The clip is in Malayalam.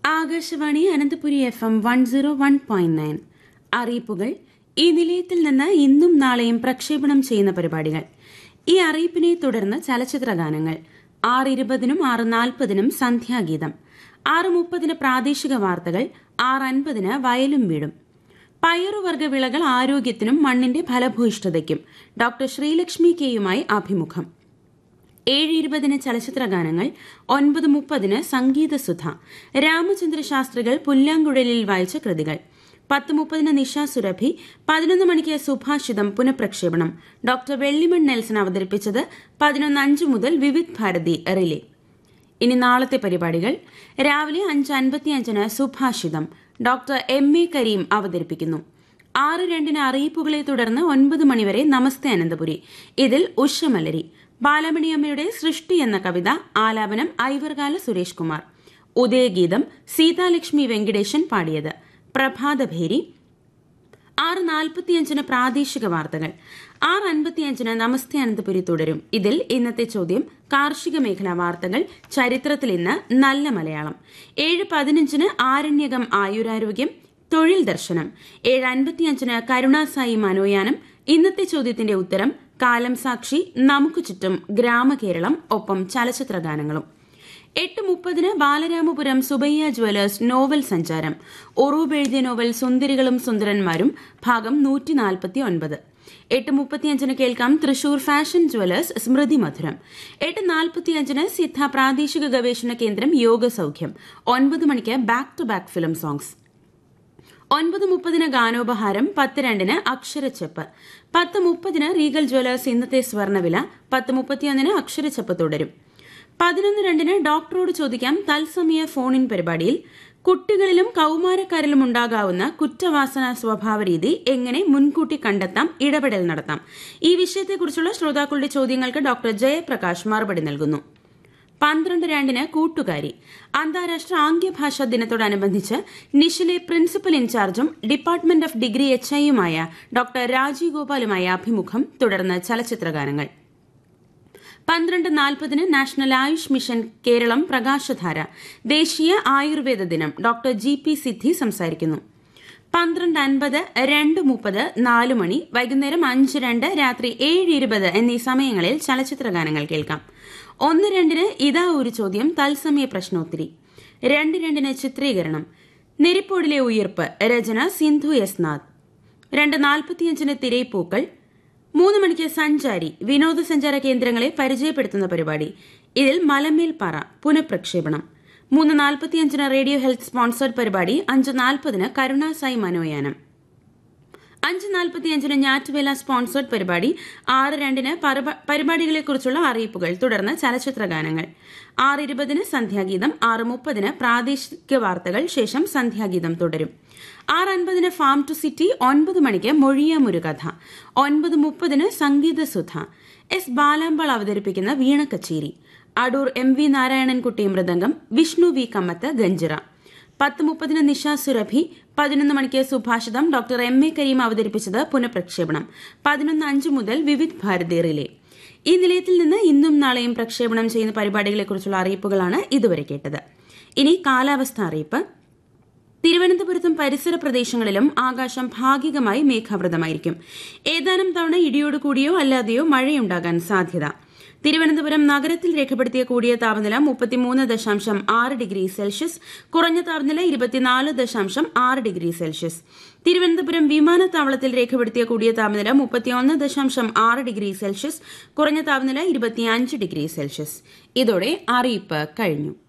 Akashvani Ananthapuri F M one zero one point nine അറിയിപ്പുകൾ ഈ നിലയത്തിൽ നിന്ന് ഇന്നും നാളെയും പ്രക്ഷേപണം ചെയ്യുന്ന പരിപാടികൾ ഈ അറിയിപ്പിനെ തുടർന്ന് ചലച്ചിത്ര ഗാനങ്ങൾ ആറ് ഇരുപതിനും ആറ് നാൽപ്പതിനും സന്ധ്യാഗീതം ആറ് മുപ്പതിന് പ്രാദേശിക വാർത്തകൾ ആറ് അൻപതിന് വയലും വീടും പയറുവർഗ വിളകൾ ആരോഗ്യത്തിനും മണ്ണിന്റെ ഫലഭൂയിഷ്ഠതയ്ക്കും ഡോക്ടർ ശ്രീലക്ഷ്മി കെയുമായി അഭിമുഖം ഏഴ് ഇരുപതിന് ചലച്ചിത്ര ഗാനങ്ങൾ ഒൻപത് മുപ്പതിന് സംഗീതസുധ രാമചന്ദ്ര ശാസ്ത്രികൾ പുല്ലാങ്കുഴലിൽ വായിച്ച കൃതികൾ പത്ത് മുപ്പതിന് നിഷ സുരഭി പതിനൊന്ന് മണിക്ക് സുഭാഷിതം പുനഃപ്രക്ഷേപണം ഡോക്ടർ വെള്ളിമൺ നെൽസൺ അവതരിപ്പിച്ചത് പതിനൊന്ന് അഞ്ച് മുതൽ വിവിധ് ഭാരതി റിലേ ഇനി നാളത്തെ പരിപാടികൾ രാവിലെ അഞ്ച് അൻപത്തിയഞ്ചിന് സുഭാഷിതം ഡോക്ടർ എം എ കരീം അവതരിപ്പിക്കുന്നു ആറ് രണ്ടിന് അറിയിപ്പുകളെ തുടർന്ന് ഒൻപത് മണിവരെ നമസ്തേ അനന്തപുരി ഇതിൽ ഉഷമലരി ബാലമണിയമ്മയുടെ സൃഷ്ടി എന്ന കവിത ആലാപനം ഐവർകാല സുരേഷ് കുമാർ ഉദയഗീതം സീതാലക്ഷ്മി വെങ്കടേശൻ പാടിയത് പ്രഭാതഭേരി ആറ് നാൽപ്പത്തിയഞ്ചിന് പ്രാദേശിക വാർത്തകൾ ആറ് അൻപത്തിയഞ്ചിന് നമസ്തേ അനന്തപുരി തുടരും ഇതിൽ ഇന്നത്തെ ചോദ്യം കാർഷിക മേഖലാ വാർത്തകൾ ചരിത്രത്തിൽ ഇന്ന് നല്ല മലയാളം ഏഴ് പതിനഞ്ചിന് ആരണ്യകം ആയുരാരോഗ്യം തൊഴിൽ ദർശനം ഏഴ് അൻപത്തിയഞ്ചിന് കരുണാസായി മനോയാനം ഇന്നത്തെ ചോദ്യത്തിന്റെ ഉത്തരം കാലം സാക്ഷി നമുക്ക് ചുറ്റും ഗ്രാമകേരളം ഒപ്പം ചലച്ചിത്ര ഗാനങ്ങളും എട്ട് മുപ്പതിന് ബാലരാമപുരം സുബയ്യ ജ്വല്ലേഴ്സ് നോവൽ സഞ്ചാരം ഒറൂബ് എഴുതിയ നോവൽ സുന്ദരികളും സുന്ദരന്മാരും ഭാഗം നൂറ്റി നാൽപ്പത്തി ഒൻപത് എട്ട് മുപ്പത്തിയഞ്ചിന് കേൾക്കാം തൃശൂർ ഫാഷൻ ജ്വല്ലേഴ്സ് സ്മൃതി മധുരം എട്ട് നാൽപ്പത്തിയഞ്ചിന് സിദ്ധ പ്രാദേശിക ഗവേഷണ കേന്ദ്രം യോഗ സൌഖ്യം ഒൻപത് മണിക്ക് back to back film songs ഒൻപത് മുപ്പതിന് ഗാനോപഹാരം പത്ത് രണ്ടിന് അക്ഷരച്ചെപ്പ് പത്ത് മുപ്പതിന് റീഗൽ ജ്വല്ലേഴ്സ് ഇന്നത്തെ സ്വർണ്ണവില പത്ത് മുപ്പത്തിയൊന്നിന് അക്ഷരച്ചെപ്പ് തുടരും പതിനൊന്ന് രണ്ടിന് ഡോക്ടറോട് ചോദിക്കാം തത്സമയ ഫോൺ ഇൻ പരിപാടിയിൽ കുട്ടികളിലും കൌമാരക്കാരിലും ഉണ്ടാകാവുന്ന കുറ്റവാസന സ്വഭാവ രീതി എങ്ങനെ മുൻകൂട്ടി കണ്ടെത്താം ഇടപെടൽ നടത്താം ഈ വിഷയത്തെക്കുറിച്ചുള്ള ശ്രോതാക്കളുടെ ചോദ്യങ്ങൾക്ക് ഡോക്ടർ ജയപ്രകാശ് മറുപടി നൽകുന്നു പന്ത്രണ്ട് രണ്ടിന് കൂട്ടുകാരി അന്താരാഷ്ട്ര ആംഗ്യഭാഷാ ദിനത്തോടനുബന്ധിച്ച് നിഷിലെ പ്രിൻസിപ്പൽ ഇൻചാർജും ഡിപ്പാർട്ട്മെന്റ് ഓഫ് ഡിഗ്രി എച്ച് ഐയുമായ ഡോക്ടർ രാജീവ് ഗോപാലുമായ അഭിമുഖം തുടർന്ന് ചലച്ചിത്രഗാനങ്ങൾ പന്ത്രണ്ട് നാൽപ്പതിന് നാഷണൽ ആയുഷ് മിഷൻ കേരളം പ്രകാശധാര ദേശീയ ആയുർവേദ ദിനം ഡോക്ടർ ജി പി സിദ്ധി സംസാരിക്കുന്നു പന്ത്രണ്ട് അൻപത് രണ്ട് മുപ്പത് നാല് മണി വൈകുന്നേരം അഞ്ച് രണ്ട് രാത്രി ഏഴ് ഇരുപത് എന്നീ സമയങ്ങളിൽ ചലച്ചിത്ര ഗാനങ്ങൾ കേൾക്കാം ഒന്ന് രണ്ടിന് ഇതാ ഒരു ചോദ്യം തത്സമയ പ്രശ്നോത്തരി രണ്ട് രണ്ടിന് ചിത്രീകരണം നെരിപ്പോടിലെ ഉയർപ്പ് രചന സിന്ധു എസ് നാഥ് രണ്ട് നാൽപ്പത്തിയഞ്ചിന് തിരയിപ്പൂക്കൾ മൂന്ന് മണിക്ക് സഞ്ചാരി വിനോദസഞ്ചാര കേന്ദ്രങ്ങളെ പരിചയപ്പെടുത്തുന്ന പരിപാടി ഇതിൽ മലമേൽ പറ പുനഃപ്രക്ഷേപണം മൂന്ന് നാൽപ്പത്തിയഞ്ചിന് റേഡിയോ ഹെൽത്ത് സ്പോൺസേഡ് പരിപാടി അഞ്ച് നാൽപ്പതിന് കരുണാസായി മനോയാനം അഞ്ച് നാൽപ്പത്തിയഞ്ചിന് ഞാറ്റുവേല സ്പോൺസേഡ് പരിപാടി ആറ് രണ്ടിന് പരിപാടികളെക്കുറിച്ചുള്ള അറിയിപ്പുകൾ തുടർന്ന് ചലച്ചിത്ര ഗാനങ്ങൾ ആറ് ഇരുപതിന് സന്ധ്യാഗീതം ആറ് മുപ്പതിന് പ്രാദേശിക വാർത്തകൾ ശേഷം സന്ധ്യാഗീതം തുടരും ആറ് അൻപതിന് ഫാം ടു സിറ്റി ഒൻപത് മണിക്ക് മൊഴിയാമൊരു കഥ ഒൻപത് മുപ്പതിന് സംഗീതസുധ എസ് ബാലാമ്പാൾ അവതരിപ്പിക്കുന്ന വീണ കച്ചേരി Adoor M V Narayanankutty mridangam Vishnu V Kammath ganjira പത്ത് മുപ്പതിന് നിഷ സുരഭി പതിനൊന്ന് മണിക്ക് സുഭാഷിതം ഡോക്ടർ എം എ കരീം അവതരിപ്പിച്ചത് പുനഃപ്രക്ഷേപണം പതിനൊന്ന് അഞ്ച് മുതൽ വിവിധ് ഭാരതി റിലേ ഈ നിലയത്തിൽ നിന്ന് ഇന്നും നാളെയും പ്രക്ഷേപണം ചെയ്യുന്ന പരിപാടികളെക്കുറിച്ചുള്ള അറിയിപ്പുകളാണ് ഇതുവരെ കേട്ടത് ഇനി കാലാവസ്ഥ അറിയിപ്പ് തിരുവനന്തപുരത്തും പരിസര പ്രദേശങ്ങളിലും ആകാശം ഭാഗികമായി മേഘാവൃതമായിരിക്കും ഏതാനും തവണ ഇടിയോട് കൂടിയോ അല്ലാതെയോ മഴയുണ്ടാകാൻ സാധ്യത തിരുവനന്തപുരം നഗരത്തിൽ രേഖപ്പെടുത്തിയ കൂടിയ താപനില മുപ്പത്തിമൂന്ന് ദശാംശം ആറ് ഡിഗ്രി സെൽഷ്യസ് കുറഞ്ഞ താപനില ഇരുപത്തിനാല് ദശാംശം ആറ് ഡിഗ്രി സെൽഷ്യസ് തിരുവനന്തപുരം വിമാനത്താവളത്തിൽ രേഖപ്പെടുത്തിയ കൂടിയ താപനില മുപ്പത്തിയൊന്ന് ദശാംശം ആറ് ഡിഗ്രി സെൽഷ്യസ് കുറഞ്ഞ താപനില ഇരുപത്തിയഞ്ച് ഡിഗ്രി സെൽഷ്യസ് ഇതോടെ അറിയിപ്പ് കഴിഞ്ഞു